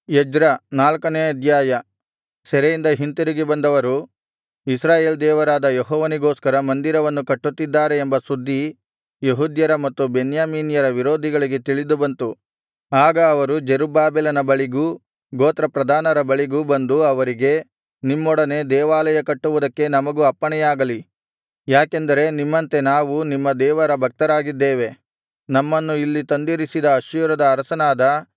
Ezra ನಾಲ್ಕನೇ ಅಧ್ಯಾಯ ಸೆರೆಯಿಂದ ಹಿಂತಿರುಗಿ ಬಂದವರು ಇಸ್ರಾಯೇಲ್ ದೇವರಾದ ಯೆಹೋವನಿಗೋಸ್ಕರ ಮಂದಿರವನ್ನು ಕಟ್ಟುತ್ತಿದ್ದಾರೆ ಎಂಬ ಸುದ್ದಿ ಯೆಹೂದ್ಯರ ಮತ್ತು ಬೆನ್ಯಾಮೀನ್ಯರ ವಿರೋಧಿಗಳಿಗೆ ತಿಳಿದು ಬಂತು ಆಗ ಅವರು ಜೆರುಬ್ಬಾಬೆಲನ ಬಳಿಗೂ ಗೋತ್ರಪ್ರಧಾನರ ಬಳಿಗೂ ಬಂದು ಅವರಿಗೆ ನಿಮ್ಮೊಡನೆ ದೇವಾಲಯ ಕಟ್ಟುವುದಕ್ಕೆ ನಮಗೂ ಅಪ್ಪಣೆಯಾಗಲಿ ಯಾಕೆಂದರೆ ನಿಮ್ಮಂತೆ ನಾವು ನಿಮ್ಮ ದೇವರ ಭಕ್ತರಾಗಿದ್ದೇವೆ ನಮ್ಮನ್ನು ಇಲ್ಲಿ ತಂದಿರಿಸಿದ ಅಶ್ಶೂರದ ಅರಸನಾದ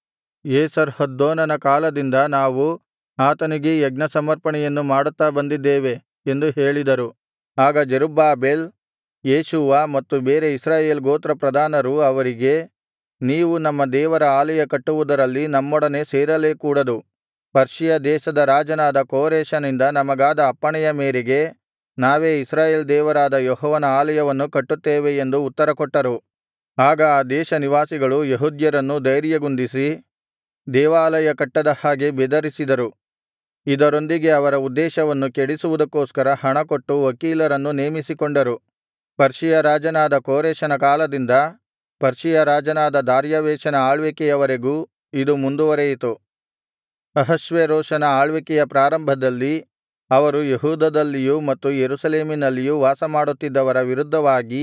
ಏಸರ್ಹದ್ದೋನನ ಕಾಲದಿಂದ ನಾವು ಆತನಿಗೇ ಯಜ್ಞಸಮರ್ಪಣೆಯನ್ನು ಮಾಡುತ್ತಾ ಬಂದಿದ್ದೇವೆ ಎಂದು ಹೇಳಿದರು ಆಗ ಜೆರುಬ್ಬಾಬೆಲ್ ಯೇಷೂವ ಮತ್ತು ಬೇರೆ ಇಸ್ರಾಯೇಲ್ ಗೋತ್ರಪ್ರಧಾನರು ಅವರಿಗೆ ನೀವು ನಮ್ಮ ದೇವರ ಆಲಯ ಕಟ್ಟುವುದರಲ್ಲಿ ನಮ್ಮೊಡನೆ ಸೇರಲೇ ಕೂಡದು ಪರ್ಷಿಯ ದೇಶದ ರಾಜನಾದ ಕೋರೆಷನಿಂದ ನಮಗಾದ ಅಪ್ಪಣೆಯ ಮೇರೆಗೆ ನಾವೇ ಇಸ್ರಾಯೇಲ್ ದೇವರಾದ ಯೆಹೋವನ ಆಲಯವನ್ನು ಕಟ್ಟುತ್ತೇವೆ ಎಂದು ಉತ್ತರಕೊಟ್ಟರು ಆಗ ಆ ದೇಶ ನಿವಾಸಿಗಳು ಯೆಹೂದ್ಯರನ್ನು ಧೈರ್ಯಗುಂದಿಸಿ ದೇವಾಲಯ ಕಟ್ಟದ ಹಾಗೆ ಬೆದರಿಸಿದರು ಇದರೊಂದಿಗೆ ಅವರ ಉದ್ದೇಶವನ್ನು ಕೆಡಿಸುವುದಕ್ಕೋಸ್ಕರ ಹಣಕೊಟ್ಟು ವಕೀಲರನ್ನು ನೇಮಿಸಿಕೊಂಡರು ಪರ್ಷಿಯ ರಾಜನಾದ ಕೋರೆಷನ ಕಾಲದಿಂದ ಪರ್ಷಿಯ ರಾಜನಾದ ದಾರ್ಯಾವೆಷನ ಆಳ್ವಿಕೆಯವರೆಗೂ ಇದು ಮುಂದುವರೆಯಿತು ಅಹಷ್ವೇರೋಷನ ಆಳ್ವಿಕೆಯ ಪ್ರಾರಂಭದಲ್ಲಿ ಅವರು ಯೆಹೂದದಲ್ಲಿಯೂ ಮತ್ತು ಯೆರೂಸಲೇಮಿನಲ್ಲಿಯೂ ವಾಸಮಾಡುತ್ತಿದ್ದವರ ವಿರುದ್ಧವಾಗಿ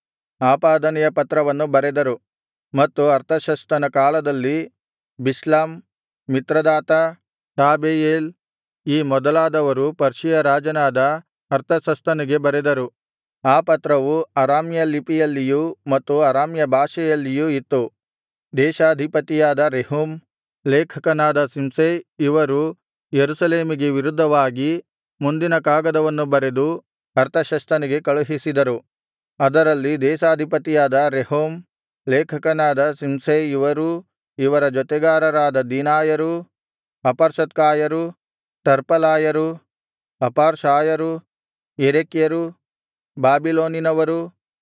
ಆಪಾದನೆಯ ಪತ್ರವನ್ನು ಬರೆದರು ಮತ್ತು ಅರ್ತಷಸ್ತನ ಕಾಲದಲ್ಲಿ ಬಿಷ್ಲಾಮ್ ಮಿತ್ರದಾತ ಟಾಬೆಯೇಲ್ ಈ ಮೊದಲಾದವರು ಪರ್ಷಿಯ ರಾಜನಾದ ಅರ್ತಷಸ್ತನಿಗೆ ಬರೆದರು ಆ ಪತ್ರವು ಅರಾಮ್ಯ ಲಿಪಿಯಲ್ಲಿಯೂ ಮತ್ತು ಅರಾಮ್ಯ ಭಾಷೆಯಲ್ಲಿಯೂ ಇತ್ತು ದೇಶಾಧಿಪತಿಯಾದ ರೆಹೂಮ್ ಲೇಖಕನಾದ ಶಿಂಷೈ ಇವರು ಯೆರೂಸಲೇಮಿಗೆ ವಿರುದ್ಧವಾಗಿ ಮುಂದಿನ ಕಾಗದವನ್ನು ಬರೆದು ಅರ್ತಷಸ್ತನಿಗೆ ಕಳುಹಿಸಿದರು ಅದರಲ್ಲಿ ದೇಶಾಧಿಪತಿಯಾದ ರೆಹೂಮ್ ಲೇಖಕನಾದ ಶಿಂಷೈ ಇವರೂ ಇವರ ಜೊತೆಗಾರರಾದ ದೀನಾಯರು ಅಪರ್ಸತ್ಕಾಯರು ಟರ್ಪಲಾಯರು ಅಪಾರ್ಸಾಯರು ಯೆರೆಕ್ಯರು ಬಾಬಿಲೋನಿನವರು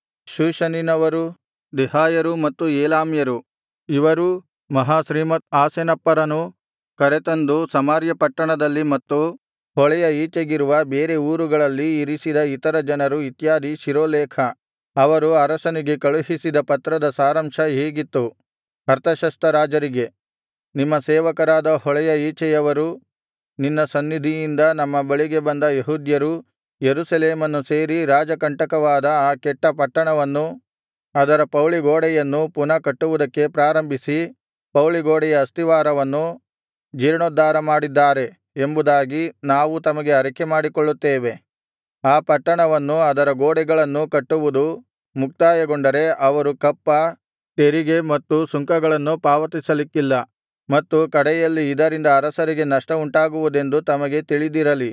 ಶೂಷನಿನವರು ದೆಹಾಯರು ಮತ್ತು ಏಲಾಮ್ಯರು ಇವರೂ ಮಹಾಶ್ರೀಮತ್ ಆಸೆನಪ್ಪರನು ಕರೆತಂದು ಸಮಾರ್ಯ ಪಟ್ಟಣದಲ್ಲಿ ಮತ್ತು ಹೊಳೆಯ ಈಚೆಗಿರುವ ಬೇರೆ ಊರುಗಳಲ್ಲಿ ಇರಿಸಿದ ಇತರ ಜನರು ಇತ್ಯಾದಿ ಶಿರೋಲೇಖ ಅವರು ಅರಸನಿಗೆ ಕಳುಹಿಸಿದ ಪತ್ರದ ಸಾರಾಂಶ ಹೀಗಿತ್ತು ಅರ್ತಷಸ್ತ ರಾಜರಿಗೆ ನಿಮ್ಮ ಸೇವಕರಾದ ಹೊಳೆಯ ಈಚೆಯವರು ನಿನ್ನ ಸನ್ನಿಧಿಯಿಂದ ನಮ್ಮ ಬಳಿಗೆ ಬಂದ ಯೆಹೂದ್ಯರು ಯೆರೂಸಲೇಮನ್ನು ಸೇರಿ ರಾಜಕಂಟಕವಾದ ಆ ಕೆಟ್ಟ ಪಟ್ಟಣವನ್ನೂ ಅದರ ಪೌಳಿಗೋಡೆಯನ್ನೂ ಪುನಃ ಕಟ್ಟುವುದಕ್ಕೆ ಪ್ರಾರಂಭಿಸಿ ಪೌಳಿಗೋಡೆಯ ಅಸ್ತಿವಾರವನ್ನು ಜೀರ್ಣೋದ್ಧಾರ ಮಾಡಿದ್ದಾರೆ ಎಂಬುದಾಗಿ ನಾವು ತಮಗೆ ಅರಿಕೆಮಾಡಿಕೊಳ್ಳುತ್ತೇವೆ ಆ ಪಟ್ಟಣವನ್ನೂ ಅದರ ಗೋಡೆಗಳನ್ನೂ ಕಟ್ಟುವುದು ಮುಕ್ತಾಯಗೊಂಡರೆ ಅವರು ಕಪ್ಪ ತೆರಿಗೆ ಮತ್ತು ಸುಂಕಗಳನ್ನು ಪಾವತಿಸಲಿಕ್ಕಿಲ್ಲ ಮತ್ತು ಕಡೆಯಲ್ಲಿ ಇದರಿಂದ ಅರಸರಿಗೆ ನಷ್ಟವುಂಟಾಗುವುದೆಂದು ತಮಗೆ ತಿಳಿದಿರಲಿ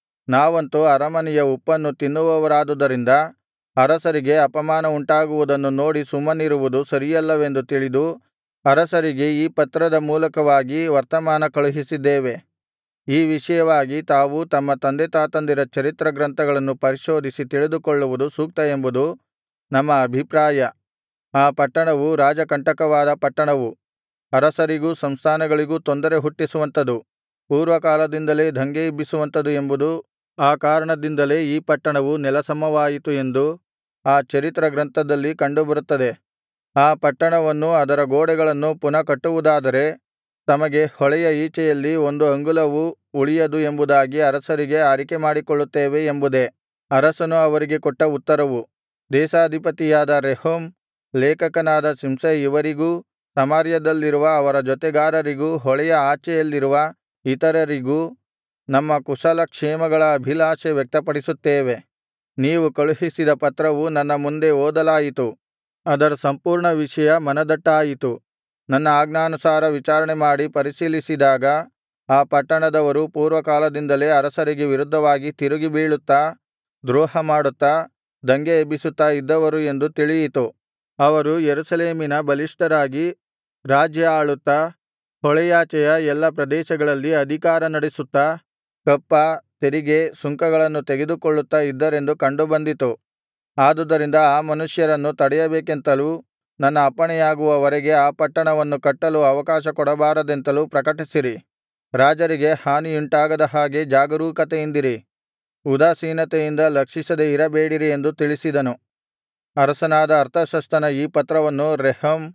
ನಾವಂತೂ ಅರಮನೆಯ ಉಪ್ಪನ್ನು ತಿನ್ನುವವರಾದುದರಿಂದ ಅರಸರಿಗೆ ಅಪಮಾನ ಉಂಟಾಗುವುದನ್ನು ನೋಡಿ ಸುಮ್ಮನಿರುವುದು ಸರಿಯಲ್ಲವೆಂದು ತಿಳಿದು ಅರಸರಿಗೆ ಈ ಪತ್ರದ ಮೂಲಕವಾಗಿ ವರ್ತಮಾನ ಕಳುಹಿಸಿದ್ದೇವೆ ಈ ವಿಷಯವಾಗಿ ತಾವು ತಮ್ಮ ತಂದೆತಾತಂದಿರ ಚರಿತ್ರಗ್ರಂಥಗಳನ್ನು ಪರಿಶೋಧಿಸಿ ತಿಳಿದುಕೊಳ್ಳುವುದು ಸೂಕ್ತ ಎಂಬುದು ನಮ್ಮ ಅಭಿಪ್ರಾಯ ಆ ಪಟ್ಟಣವು ರಾಜಕಂಟಕವಾದ ಪಟ್ಟಣವು ಅರಸರಿಗೂ ಸಂಸ್ಥಾನಗಳಿಗೂ ತೊಂದರೆ ಹುಟ್ಟಿಸುವಂಥದು ಪೂರ್ವಕಾಲದಿಂದಲೇ ದಂಗೆಯೆಬ್ಬಿಸುವಂಥದು ಎಂಬುದು ಆ ಕಾರಣದಿಂದಲೇ ಈ ಪಟ್ಟಣವು ನೆಲಸಮವಾಯಿತು ಎಂದು ಆ ಚರಿತ್ರಗ್ರಂಥದಲ್ಲಿ ಕಂಡುಬರುತ್ತದೆ ಆ ಪಟ್ಟಣವನ್ನೂ ಅದರ ಗೋಡೆಗಳನ್ನೂ ಪುನಃ ಕಟ್ಟುವುದಾದರೆ ತಮಗೆ ಹೊಳೆಯ ಈಚೆಯಲ್ಲಿ ಒಂದು ಅಂಗುಲವೂ ಉಳಿಯದು ಎಂಬುದಾಗಿ ಅರಸರಿಗೆ ಅರಿಕೆಮಾಡಿಕೊಳ್ಳುತ್ತೇವೆ ಎಂಬುದೇ ಅರಸನು ಅವರಿಗೆ ಕೊಟ್ಟ ಉತ್ತರವು ದೇಶಾಧಿಪತಿಯಾದ ರೆಹೂಮ್ ಲೇಖಕನಾದ ಶಿಂಷೈ ಇವರಿಗೂ ಸಮಾರ್ಯದಲ್ಲಿರುವ ಅವರ ಜೊತೆಗಾರರಿಗೂ ಹೊಳೆಯ ಆಚೆಯಲ್ಲಿರುವ ಇತರರಿಗೂ ನಮ್ಮ ಕುಶಲಕ್ಷೇಮಗಳ ಅಭಿಲಾಷೆ ವ್ಯಕ್ತಪಡಿಸುತ್ತೇವೆ ನೀವು ಕಳುಹಿಸಿದ ಪತ್ರವು ನನ್ನ ಮುಂದೆ ಓದಲಾಯಿತು ಅದರ ಸಂಪೂರ್ಣ ವಿಷಯ ಮನದಟ್ಟಾಯಿತು ನನ್ನ ಆಜ್ಞಾನುಸಾರ ವಿಚಾರಣೆಮಾಡಿ ಪರಿಶೀಲಿಸಿದಾಗ ಆ ಪಟ್ಟಣದವರು ಪೂರ್ವಕಾಲದಿಂದಲೇ ಅರಸರಿಗೆ ವಿರುದ್ಧವಾಗಿ ತಿರುಗಿ ಬೀಳುತ್ತಾ ದ್ರೋಹಮಾಡುತ್ತಾ ದಂಗೆ ಎಬ್ಬಿಸುತ್ತಾ ಇದ್ದವರು ಎಂದು ತಿಳಿಯಿತು ಅವರು ಯೆರೂಸಲೇಮಿನ ಬಲಿಷ್ಠರಾಗಿ ರಾಜ್ಯ ಆಳುತ್ತಾ ಹೊಳೆಯಾಚೆಯ ಎಲ್ಲಾ ಪ್ರದೇಶಗಳಲ್ಲಿ ಅಧಿಕಾರ ನಡೆಸುತ್ತಾ ಕಪ್ಪ ತೆರಿಗೆ ಸುಂಕಗಳನ್ನು ತೆಗೆದುಕೊಳ್ಳುತ್ತಾ ಇದ್ದರೆಂದು ಕಂಡುಬಂದಿತು ಆದುದರಿಂದ ಆ ಮನುಷ್ಯರನ್ನು ತಡೆಯಬೇಕೆಂತಲೂ ನನ್ನ ಅಪ್ಪಣೆಯಾಗುವವರೆಗೆ ಆ ಪಟ್ಟಣವನ್ನು ಕಟ್ಟಲು ಅವಕಾಶ ಕೊಡಬಾರದೆಂತಲೂ ಪ್ರಕಟಿಸಿರಿ ರಾಜರಿಗೆ ಹಾನಿಯುಂಟಾಗದ ಹಾಗೆ ಜಾಗರೂಕತೆಯಿಂದಿರಿ ಉದಾಸೀನತೆಯಿಂದ ಲಕ್ಷಿಸದೆ ಇರಬೇಡಿರಿ ಎಂದು ತಿಳಿಸಿದನು ಅರಸನಾದ ಅರ್ತಷಸ್ತನ ಈ ಪತ್ರವನ್ನು ರೆಹೂಮ್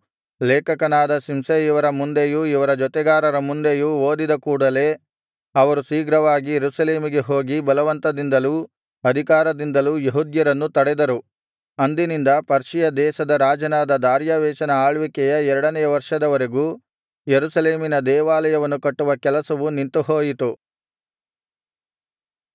ಲೇಖಕನಾದ ಶಿಂಷೈ ಇವರ ಮುಂದೆಯೂ ಇವರ ಜೊತೆಗಾರರ ಮುಂದೆಯೂ ಓದಿದ ಕೂಡಲೆ ಅವರು ಶೀಘ್ರವಾಗಿ ಯೆರೂಸಲೇಮಿಗೆ ಹೋಗಿ ಬಲವಂತದಿಂದಲೂ ಅಧಿಕಾರದಿಂದಲೂ ಯೆಹೂದ್ಯರನ್ನು ತಡೆದರು ಅಂದಿನಿಂದ ಪರ್ಷಿಯ ದೇಶದ ರಾಜನಾದ ದಾರ್ಯಾವೆಷನ ಆಳ್ವಿಕೆಯ ಎರಡನೆಯ ವರ್ಷದವರೆಗೂ ಯೆರೂಸಲೇಮಿನ ದೇವಾಲಯವನ್ನು ಕಟ್ಟುವ ಕೆಲಸವು ನಿಂತುಹೋಯಿತು